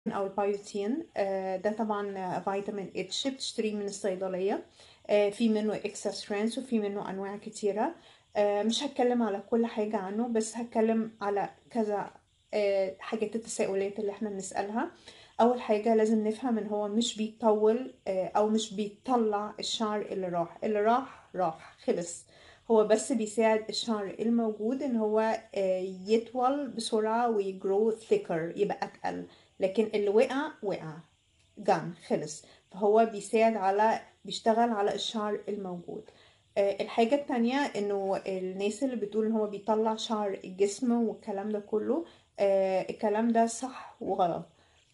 او البايوتين آه، ده طبعا فيتامين اتش بتشتريه من الصيدليه آه، في منه اكسترا سترينث وفي منه انواع كتيره آه، مش هتكلم على كل حاجه عنه بس هتكلم على كذا آه، حاجات التساؤلات اللي احنا بنسالها اول حاجه لازم نفهم ان هو مش بيطول آه، او مش بيطلع الشعر اللي راح اللي راح راح خلص هو بس بيساعد الشعر الموجود ان هو آه، يطول بسرعه ويجرو ثيكر يبقى اتقل لكن اللي وقع وقع جان خلص فهو بيساعد على بيشتغل على الشعر الموجود آه، الحاجة التانية انه الناس اللي بتقول ان هو بيطلع شعر الجسم والكلام ده كله آه، الكلام ده صح وغلط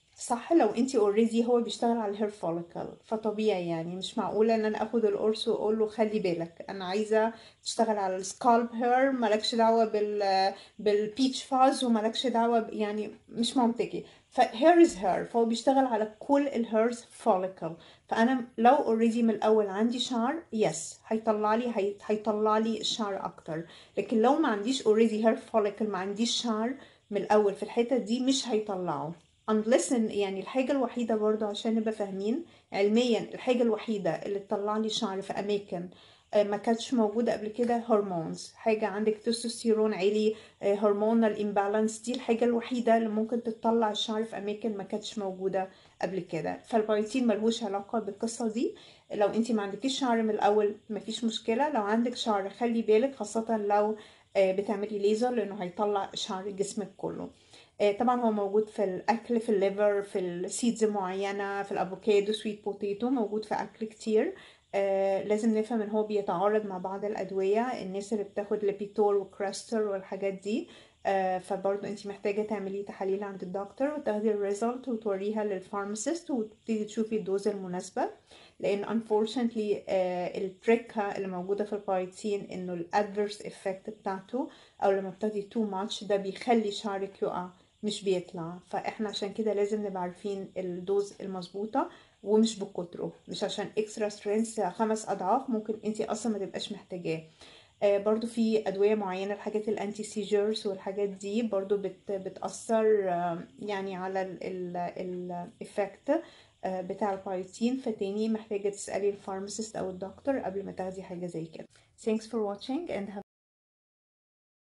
صح لو انتي اوريدي هو بيشتغل على الهير فوليكل فطبيعي يعني مش معقولة ان انا اخد القرص واقول له خلي بالك انا عايزة تشتغل على السكالب هير مالكش دعوة بال بالبيتش فاز ومالكش دعوة ب... يعني مش منطقي فهير از هير فهو بيشتغل على كل الهيرز فوليكل فانا لو اوريدي من الاول عندي شعر يس هيطلع لي هي... هيطلع لي الشعر اكتر لكن لو ما عنديش اوريدي هير فوليكل ما عنديش شعر من الاول في الحتة دي مش هيطلعه unless إن يعني الحاجة الوحيدة برضو عشان نبقى فاهمين علميا الحاجة الوحيدة اللي تطلع لي شعر في أماكن آه، ما كانتش موجودة قبل كده هرمونز حاجة عندك تستوستيرون عالي هرمونال امبالانس دي الحاجة الوحيدة اللي ممكن تطلع الشعر في أماكن ما كانتش موجودة قبل كده فالبايوتين ملهوش علاقة بالقصة دي لو انتي ما عندكيش شعر من الأول مفيش مشكلة لو عندك شعر خلي بالك خاصة لو آه، بتعملي ليزر لأنه هيطلع شعر جسمك كله آه، طبعا هو موجود في الاكل في الليفر في السيدز معينه في الافوكادو سويت بوتيتو موجود في اكل كتير آه لازم نفهم ان هو بيتعارض مع بعض الادويه الناس اللي بتاخد ليبيتور وكراستر والحاجات دي آه فبرضه انت محتاجه تعملي تحاليل عند الدكتور وتاخدي الريزلت وتوريها للفارماسيست وتبتدي تشوفي الدوز المناسبه لان unfortunately آه التريكه اللي موجوده في البايتين انه الادفيرس افكت بتاعته او لما بتاخدي تو ماتش ده بيخلي شعرك يقع مش بيطلع فاحنا عشان كده لازم نبقى عارفين الدوز المظبوطه ومش بكتره مش عشان اكسترا سترينث خمس اضعاف ممكن انت اصلا ما تبقاش محتاجاه آه، برضو في ادويه معينه الحاجات الانتي سيجرز والحاجات دي برضو بت بتاثر آه، يعني على الايفكت بتاع البايوتين فتاني محتاجه تسالي الفارماسيست او الدكتور قبل ما تاخدي حاجه زي كده thanks for watching and have